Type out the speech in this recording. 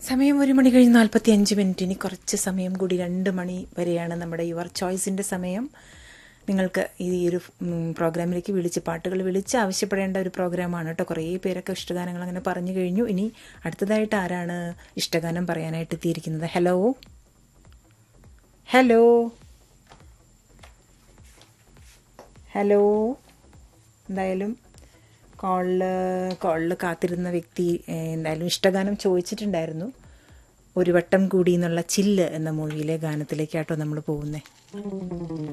സമയം ഒരു മണി കഴിഞ്ഞ് നാൽപ്പത്തി അഞ്ച് മിനിറ്റ് ഇനി കുറച്ച് സമയം കൂടി രണ്ട് മണി വരെയാണ് നമ്മുടെ യുവർ ചോയ്സിൻ്റെ സമയം നിങ്ങൾക്ക് ഈ ഒരു ഉം, പ്രോഗ്രാമിലേക്ക് വിളിച്ച് പാട്ടുകൾ വിളിച്ച് ആവശ്യപ്പെടേണ്ട ഒരു പ്രോഗ്രാമാണ് കേട്ടോ കുറേ പേരൊക്കെ ഇഷ്ടഗാനങ്ങൾ അങ്ങനെ പറഞ്ഞു കഴിഞ്ഞു ഇനി അടുത്തതായിട്ട് ആരാണ് ഇഷ്ടഗാനം പറയാനായിട്ട് എത്തിയിരിക്കുന്നത് ഹലോ ഹലോ ഹലോ എന്തായാലും കോളിൽ കോളിൽ കാത്തിരുന്ന വ്യക്തി ഏഹ്, എന്തായാലും ഇഷ്ടഗാനം ചോദിച്ചിട്ടുണ്ടായിരുന്നു ഒരു വട്ടം കൂടി എന്നുള്ള ചില്ല് എന്ന മൂവിയിലെ ഗാനത്തിലേക്കാട്ടോ നമ്മൾ പോകുന്നത്